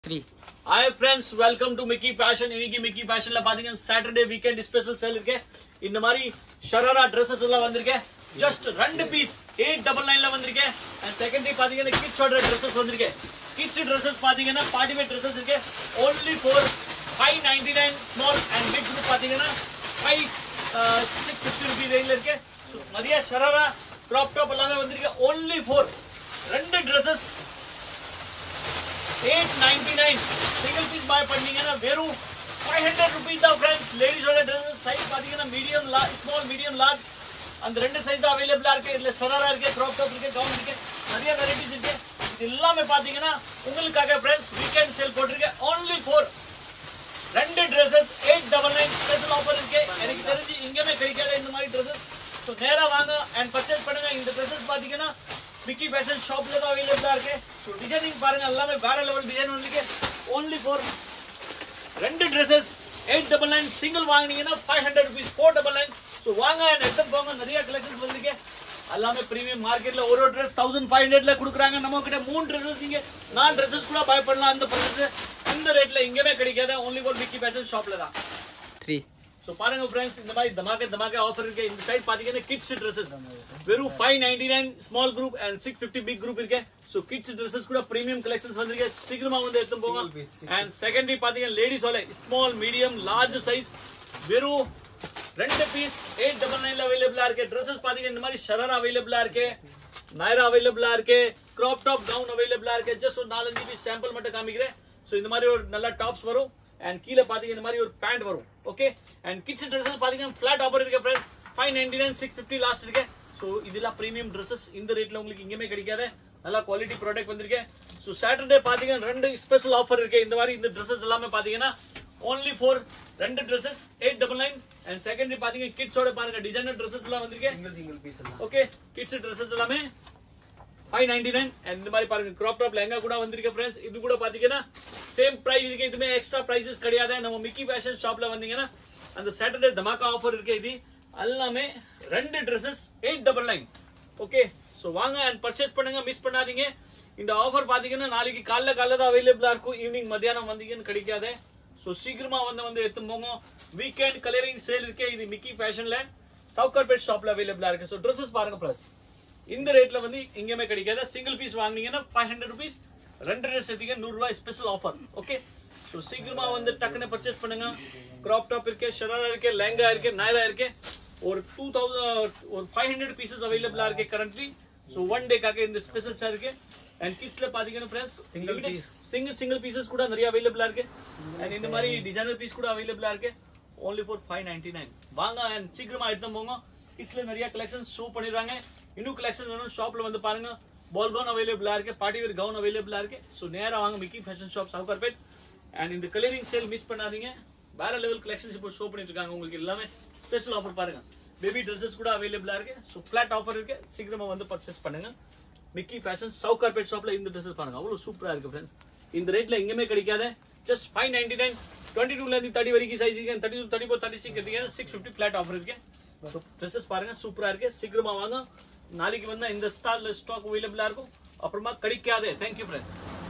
Three hi friends welcome to Mickey fashion இன்னைக்கு Mickey ஃபேஷன்ல பாத்தீங்கன்னா சாட்டர்டே வீக்கெண்ட் ஸ்பெஷல் சேல் இருக்கு இந்த மாதிரி ஷராரா ட்ரெஸ்ஸஸ் எல்லாம் வந்திருக்கேன் ஜஸ்ட் ரெண்டு பீஸ் எயிட் டபுள் நைன்ல வந்திருக்கேன் அண்ட் செகண்ட் டே பாத்தீங்கன்னா கிட்ஸோட ட்ரெஸ்ஸஸ் வந்திருக்கேன் கிட்ஸ் ட்ரெஸ்ஸஸ் பாத்தீங்கன்னா பார்ட்டி வேர் ட்ரெஸ்ஸஸ் இருக்கு only for five ninety nine small and big group பாத்தீங்கன்னா ஃபைவ் சிக்ஸ் ஃபிஃப்டி ருபீஸ் ரேஞ்சில் இருக்கு So, நிறைய ஷராரா க்ராப் டாப் எல்லாமே வந்திருக்கு ஓன்லி ஃபார் ரெண்டு dresses eight ninety nine single piece buy பண்ணீங்கன்னா வெறும் ஃபைவ் ஹண்ட்ரட் ருபீஸ் தான் ஃப்ரெண்ட்ஸ் லேடிஸோட ட்ரெஸ் சைஸ் பார்த்தீங்கன்னா medium large small medium large அந்த ரெண்டு சைஸ் தான் அவைலபிளா இருக்கு இதுல ஷராரா இருக்கு க்ராப் டாப் இருக்கு கவுன் இருக்கு நிறைய வெரைட்டிஸ் இருக்கு இது எல்லாமே பார்த்தீங்கன்னா உங்களுக்காக ஃப்ரெண்ட்ஸ் வீக்கெண்ட் சேல் போட்டிருக்கேன் only for ரெண்டு dresses eight double nine special offer இருக்கு எனக்கு தெரிஞ்சு இங்கேயுமே கிடைக்காத இந்த மாதிரி ட்ரெஸ்ஸஸ் ஸோ நேரா வாங்க அண்ட் பர்ச்சேஸ் பண்ணுங்க இந்த ட்ரெஸ்ஸஸ் பார்த்தீங்கன்னா மிக்கி ஃபேஷன் ஷாப்ல தான் அவைலபிளா இருக்கு ஸோ டிசைனிங் பாருங்க எல்லாமே வேற லெவல் டிசைன் வந்திருக்கு ஓன்லி ஃபார் ரெண்டு dresses eight double nine single வாங்கினீங்கன்னா five hundred rupees four double nine so வாங்க and எடுத்து போங்க நிறைய கலெக்ஷன்ஸ் வந்திருக்கு எல்லாமே பிரீமியம் மார்க்கெட்ல ஒரு ஒரு ட்ரெஸ் தௌசண்ட் ஃபைவ் ஹண்ட்ரட்ல கொடுக்குறாங்க நம்ம கிட்ட மூணு ட்ரெஸ்ஸஸ் நீங்க நாலு ட்ரெஸ்ஸஸ் கூட பை பண்ணலாம் அந்த ப்ரைஸஸ் இந்த ரேட்ல எங்கேயுமே கிடைக்காத ஒன்லி ஃபார் மிக்கி ஃபேஷன் ஷாப்ல தான் த்ரீ ஸோ பாருங்க ஃப்ரெண்ட்ஸ் இந்த மாதிரி தமாக்க தமாக்க ஆஃபர் இருக்கு இந்த சைட் பாத்தீங்கன்னா கிட்ஸ் ட்ரெஸ்ஸஸ் வெறும் five ninety nine small group and six fifty big group இருக்கு ஸோ கிட்ஸ் ட்ரெஸ்ஸஸ் கூட பிரீமியம் கலெக்ஷன்ஸ் வந்திருக்கு சீக்கிரமா வந்து எடுத்து போங்க அண்ட் செகண்டரி பாத்தீங்கன்னா லேடிஸோட ஸ்மால் மீடியம் லார்ஜ் சைஸ் வெறும் ரெண்டு பீஸ் எயிட் டபுள் நைன்ல அவைலபிளா இருக்கு ட்ரெஸ்ஸஸ் பாத்தீங்கன்னா இந்த மாதிரி ஷரர் அவைலபிளா இருக்கு நைரா அவைலபிளா இருக்கு கிராப் டாப் கவுன் அவைலபிளா இருக்கு ஜஸ்ட் ஒரு நாலஞ்சு பீஸ் சாம்பிள் மட்டும் காமிக்கிறேன் ஸோ இந்த மாதிரி ஒரு நல்ல டாப்ஸ் வரும் அண்ட் கீழே பாத்தீங்க இந்த மாதிரி ஒரு பேண்ட் வரும் ஓகே அண்ட் கிட்ஸ் ட்ரெஸ்ஸஸ் பாத்தீங்கன்னா ஃபிளாட் ஆஃபர் இருக்கு friends five ninety nine six fifty last இருக்கு ஸோ இதெல்லாம் பிரீமியம் ட்ரெஸ்ஸஸ் இந்த ரேட்ல உங்களுக்கு எங்கேயுமே கிடைக்காத நல்ல குவாலிட்டி ப்ராடக்ட் வந்திருக்கு ஸோ சாட்டர்டே பாத்தீங்கன்னா ரெண்டு ஸ்பெஷல் ஆஃபர் இருக்கு இந்த மாதிரி இந்த ட்ரெஸ்ஸஸ் எல்லாமே பாத்தீங்கன்னா ஓன்லி ஃபார் ரெண்டு dresses eight double nine and secondary பாத்தீங்க கிட்ஸோட பாருங்க டிசைனர் ட்ரெஸ்ஸஸ் எல்லாம் வந்திருக்கு சிங்கிள் சிங்கிள் பீஸ் எல்லாம் ஓகே கிட்ஸ் ட்ரெஸ்ஸஸ் எல்லாமே ஃபைவ் நைன்டி நைன் இந்த மாதிரி பாருங்க கிராப் டாப் லெங்கா கூட வந்திருக்கு ஃப்ரெண்ட்ஸ் இது கூட பாத்தீங்கன்னா சேம் பிரைஸ் இருக்கு இதுமே எக்ஸ்ட்ரா பிரைசஸ் கிடையாது நம்ம மிக்கி ஃபேஷன் ஷாப்ல வந்தீங்கன்னா அந்த சாட்டர்டே தமாக்கா ஆஃபர் இருக்கு இது எல்லாமே ரெண்டு dresses eight double nine okay so வாங்க அண்ட் பர்ச்சேஸ் பண்ணுங்க மிஸ் பண்ணாதீங்க இந்த ஆஃபர் பாத்தீங்கன்னா நாளைக்கு காலைல காலைல தான் அவைலபிளா இருக்கும் ஈவினிங் மத்தியானம் வந்தீங்கன்னு கிடைக்காது ஸோ சீக்கிரமா வந்து வந்து எடுத்து போங்க வீக்கெண்ட் கலரிங் சேல் இருக்கு இது மிக்கி ஃபேஷன்ல சவுகார்பேட் ஷாப்ல அவைலபிளா இருக்கு ஸோ ட்ரெஸ்ஸஸ் பாருங்க ப்ளஸ் இந்த ரேட்ல வந்து எங்கேயுமே கிடைக்காது சிங்கிள் பீஸ் வாங்குனீங்கன்னா ஃபைவ் ஹண்ட்ரட் ருபீஸ் ரெண்டு ட்ரெஸ் எடுத்தீங்க நூறு ரூபாய் ஸ்பெஷல் ஆஃபர் ஓகே ஸோ சீக்கிரமா வந்து டக்குன்னு பர்ச்சேஸ் பண்ணுங்க கிராப் டாப் இருக்கு ஷராரா இருக்கு லெங்கா இருக்கு நாயரா இருக்கு ஒரு டூ தௌசண்ட் ஒரு ஃபைவ் ஹண்ட்ரட் பீசஸ் அவைலபிளா இருக்கு கரண்ட்லி ஸோ ஒன் டேக்காக இந்த ஸ்பெஷல்ஸா இருக்கு அண்ட் கிட்ஸ்ல பாத்தீங்கன்னா friends Single piece. Single single pieces கூட நிறைய அவைலபிளா இருக்கு அண்ட் இந்த மாதிரி டிசைனர் பீஸ் கூட அவைலபிளா இருக்கு only for five ninety nine வாங்க அண்ட் சீக்கிரமா எடுத்து போங்க கிட்ஸ்ல நிறைய கலெக்ஷன்ஸ் ஷோ பண்ணிடுறாங்க இன்னும் கலெக்ஷன் வேணும் ஷாப்ல வந்து பாருங்க பால் கவுன் அவைலபிளா இருக்கு பார்ட்டி வேர் கவுன் அவைலபிளா இருக்கு ஸோ நேரா வாங்க Mickey fashion shop Sowcarpet and இந்த கலரிங் சேல் மிஸ் பண்ணாதீங்க வேற லெவல் கலெக்ஷன்ஸ் இப்போ ஷோ பண்ணிட்டு இருக்காங்க உங்களுக்கு எல்லாமே ஸ்பெஷல் ஆஃபர் பாருங்க பேபி ட்ரெஸ்ஸஸ் கூட அவைலபிளா இருக்கு ஸோ ஃபிளாட் ஆஃபர் இருக்கு சீக்கிரமா வந்து பர்ச்சேஸ் பண்ணுங்க மிக்கி ஃபேஷன் சவுகார்பேட் ஷாப்ல இந்த ட்ரெஸ்ஸஸ் பாருங்க அவ்வளவு சூப்பரா இருக்கு ஃப்ரெண்ட்ஸ் இந்த ரேட்ல எங்கேயுமே கிடைக்காத just five ninety nine twenty டூல இருந்து தேர்ட்டி வரைக்கும் சைஸ் இருக்கு thirty two thirty four thirty six எடுத்தீங்கன்னா சிக்ஸ் ஃபிஃப்டி ஃபிளாட் ஆஃபர் இருக்கு ட்ரெஸ்ஸஸ் பாருங்க சூப்பரா இருக்கு சீக்கிரமா வாங்க நாளைக்கு வந்து இந்த ஸ்டால் ஸ்டாக் அவைலபிளா இருக்கும் அப்புறமா கிடைக்காதே தேங்க்யூ ஃப்ரெண்ட்ஸ்